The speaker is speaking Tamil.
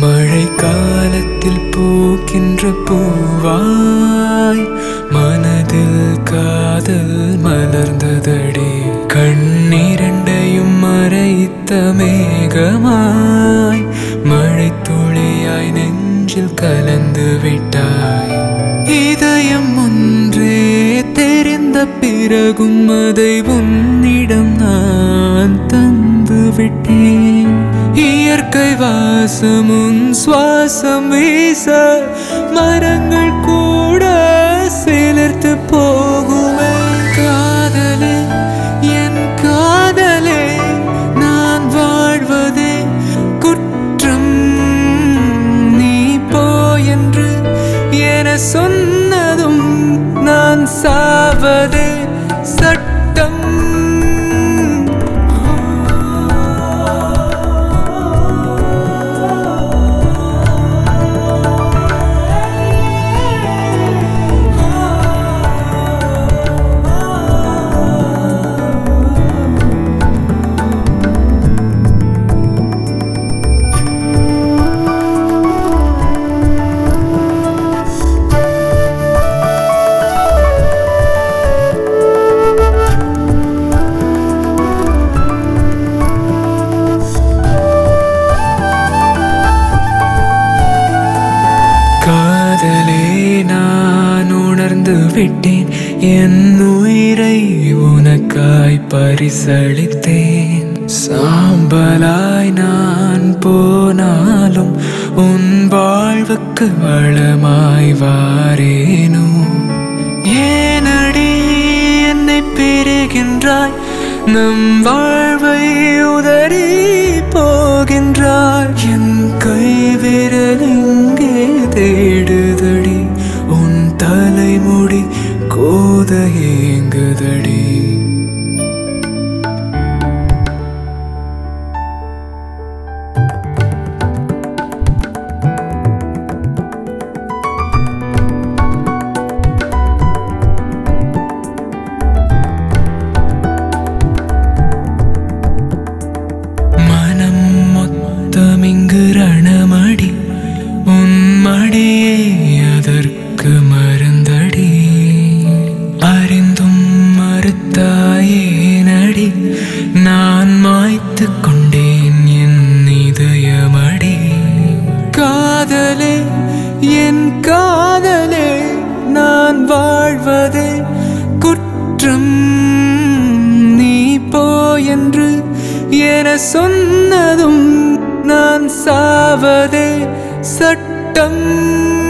மழை காலத்தில் பூக்கின்ற பூவாய் மனதில் காதல் மலர்ந்ததடி கண்ணீரண்டையும் மறைத்த மேகமாய் மழை துளியாய் நெஞ்சில் கலந்து விட்டாய் இதயம் ஒன்றே தெரிந்த பிறகும் அதை உன்னிடம் நான் தந்து விட்டேன் இயற்கை வாசமும் சுவாசம் வீச மரங்கள் கூட சிலிர்த்து போகுமே காதலே என் காதலே நான் வாழ்வதே குற்றம் நீ போ என்று என சொன்னதும் நான் சாவதே சட்டம் காதலே நான் உணர்ந்து விட்டேன் என் உயிரை உனக்காய் பரிசளித்தேன் சாம்பலாய் நான் போனாலும் உன் வாழ்வுக்கு வளமாய் வாரேனோ ஏனடி என்னை பெறுகின்றாய் நம் வாழ்வை உதறி போகின்றாய் என் கை விரல் இங்கே தேடுதடி உன் தலைமுடி கோத ஏங்குதடி மனம் மொத்தமிங்கு ரணமடி உன் மடியே அதற்கு மருந்தடி அறிந்தும் மறுத்தாயே நடி நான் மாய்த்து கொண்டேன் என் இதயமடி காதலே என் காதலே நான் வாழ்வதே குற்றம் நீ போ என்று என சொன்னதும் நான் சாவதே சட்டம்